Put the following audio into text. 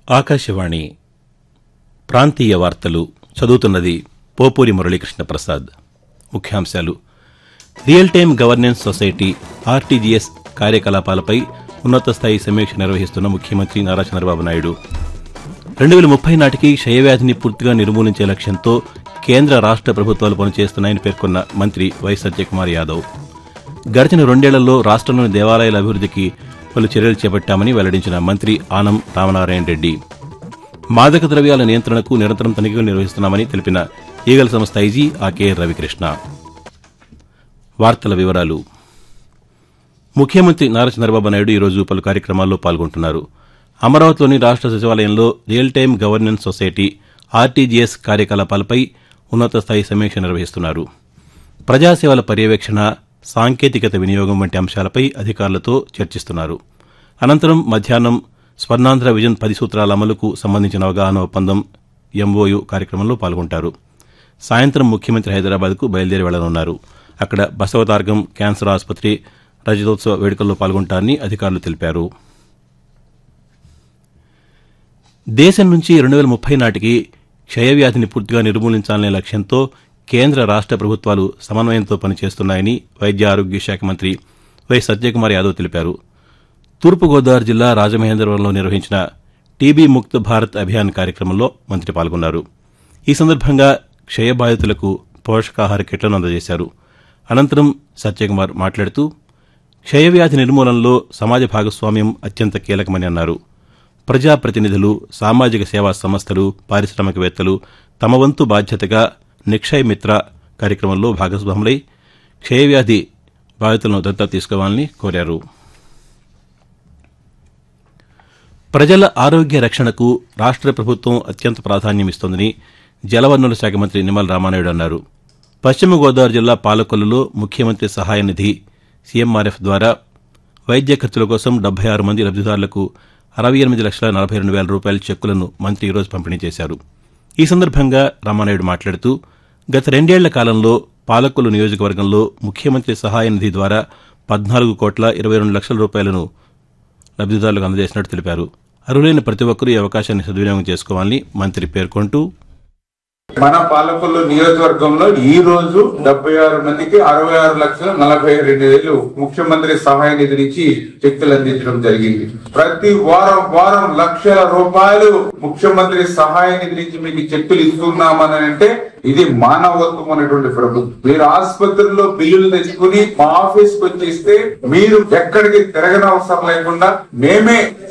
ఆకాశవాణి ప్రాంతీయ వార్తలు చదువుతున్నది పోపూరి మురళీకృష్ణ ప్రసాద్ ముఖ్యాంశాలు real time governance society RTGS కార్యకలాపాలపై ఉన్నత స్థాయి సమీక్ష నిర్వహిస్తున్న ముఖ్యమంత్రి నారా చంద్రబాబు నాయుడు రెండు వేల ముప్పై నాటికి క్షయవ్యాధిని పూర్తిగా నిర్మూలించే లక్ష్యంతో కేంద్ర రాష్ట ప్రభుత్వాలు పనిచేస్తున్నాయని పేర్కొన్న మంత్రి వై సత్యకుమార్ యాదవ్ గడిచిన రెండేళ్లలో రాష్ట్రంలోని దేవాలయాల అభివృద్ధికి పలు చర్యలు చేపట్టామని వెల్లడించిన మంత్రి ఆనం రామనారాయణ రెడ్డి మాదక ద్రవ్యాల నియంత్రణకు నిరంతరం తనిఖీలు నిర్వహిస్తున్నామని తెలిపిన ఈగల సంస్థ ఐజీ ఆకే రవికృష్ణ వార్తల వివరాలు ముఖ్యమంత్రి నారా చంద్రబాబు నాయుడు ఈరోజు పలు కార్యక్రమాల్లో పాల్గొంటున్నారు అమరావతిలోని రాష్ట సచివాలయంలో real time governance society RTGS కార్యకలాపాలపై ఉన్నత స్థాయి సమీక్ష నిర్వహిస్తున్నారు ప్రజాసేవల పర్యవేక్షణ సాంకేతికత వినియోగం వంటి అంశాలపై అధికారులతో చర్చిస్తున్నారు అనంతరం మధ్యాహ్నం స్వర్ణాంధ్ర విజన్ పది సూత్రాల అమలుకు సంబంధించిన అవగాహన ఒప్పందం ఎంఓయు కార్యక్రమంలో పాల్గొంటారు సాయంత్రం ముఖ్యమంత్రి హైదరాబాద్కు బయలుదేరి వెళ్లనున్నారు అక్కడ బసవతార్గం క్యాన్సర్ ఆసుపత్రి రజతోత్సవ వేడుకల్లో పాల్గొంటారని అధికారులు తెలిపారు దేశం నుంచి రెండు వేల ముప్పై నాటికి క్షయవ్యాధిని పూర్తిగా నిర్మూలించాలనే లక్ష్యంతో కేంద్ర రాష్ట ప్రభుత్వాలు సమన్వయంతో పనిచేస్తున్నాయని వైద్య ఆరోగ్య శాఖ మంత్రి వై సత్యకుమార్ యాదవ్ తెలిపారు తూర్పుగోదావరి జిల్లా రాజమహేంద్రవరంలో నిర్వహించిన టీబీ ముక్త్ భారత్ అభియాన్ కార్యక్రమంలో మంత్రి పాల్గొన్నారు ఈ సందర్భంగా క్షయబాధితులకు పోషకాహార కిట్లను అందజేశారు అనంతరం సత్యకుమార్ మాట్లాడుతూ క్షయవ్యాధి నిర్మూలనలో సమాజ భాగస్వామ్యం అత్యంత కీలకమని అన్నారు ప్రజాప్రతినిధులు సామాజిక సేవా సంస్థలు పారిశ్రామికవేత్తలు తమ వంతు బాధ్యతగా నిక్షయ్ మిత్ర కార్యక్రమంలో భాగస్వాములై క్షయవ్యాధి బాధితులను దత్తత తీసుకోవాలని కోరారు ప్రజల ఆరోగ్య రక్షణకు రాష్ట ప్రభుత్వం అత్యంత ప్రాధాన్యమిస్తోందని జలవనరుల శాఖ మంత్రి నిమ్మల రామానాయుడు అన్నారు పశ్చిమ గోదావరి జిల్లా పాలకొల్లులో ముఖ్యమంత్రి సహాయ నిధి సీఎంఆర్ఎఫ్ ద్వారా వైద్య ఖర్చుల కోసం డెబ్బై ఆరు మంది లబ్దిదారులకు అరవై ఎనిమిది లక్షల నలభై రెండు వేల రూపాయల చెక్కులను మంత్రి ఈరోజు పంపిణీ చేశారు ఈ సందర్భంగా రామానాయుడు మాట్లాడుతూ గత రెండేళ్ల కాలంలో పాలకొల్లు నియోజకవర్గంలో ముఖ్యమంత్రి సహాయ నిధి ద్వారా పద్నాలుగు కోట్ల ఇరవై రెండు లక్షల రూపాయలను లబ్దిదారులకు అందజేసినట్టు తెలిపారు అర్హులైన ప్రతి ఒక్కరూ ఈ అవకాశాన్ని సద్వినియోగం చేసుకోవాలని మంత్రి పేర్కొంటూ మన పాలకొల్లు నియోజకవర్గంలో ఈ రోజు డెబ్బై ఆరు మందికి అరవై ఆరు లక్షల నలభై రెండు వేలు ముఖ్యమంత్రి సహాయ నిధి నుంచి చెక్కులు అందించడం జరిగింది ప్రతి వారం వారం లక్షల రూపాయలు ముఖ్యమంత్రి సహాయ నిధి నుంచి మీకు చెక్కులు ఇస్తున్నామని అంటే ఇది మానవత్వం అనేటువంటి ప్రభుత్వం మీరు ఆసుపత్రుల్లో బిల్లులు తెచ్చుకుని మా ఆఫీస్ కి వచ్చి ఇస్తే మీరు ఎక్కడికి తిరగనవసరం లేకుండా మేమే